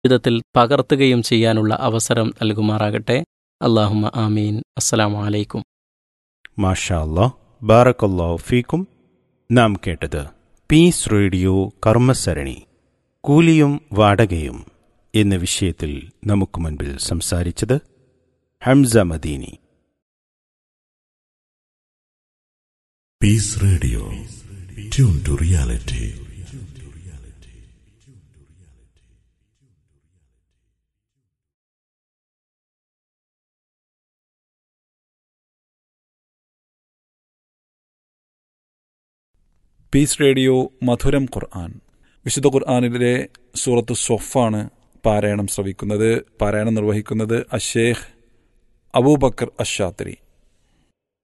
ജീവിതത്തിൽ പകർത്തുകയും ചെയ്യാനുള്ള അവസരം നൽകുമാറാകട്ടെ അള്ളാഹുമ ആമീൻ അസ്സലാമു അലൈക്കും മാഷാ അല്ലാ ബാറക്കല്ലാ ഫീക്കും നാം കേട്ടത് പീസ് റേഡിയോ കർമ്മസരണി കൂലിയും വാടകയും എന്ന വിഷയത്തിൽ നമുക്ക് മുൻപിൽ സംസാരിച്ചത് Hamsa Madani Peace Radio. Tune to reality. Peace radio മധുരം ഖുർആൻ വിശുദ്ധ ഖുർആാനിലെ സൂറത്ത് സൊഫാണ് പാരായണം ശ്രവിക്കുന്നത് പാരായണം നിർവഹിക്കുന്നത് അഷേഖ് അബൂബക്കർ അഷാത്രി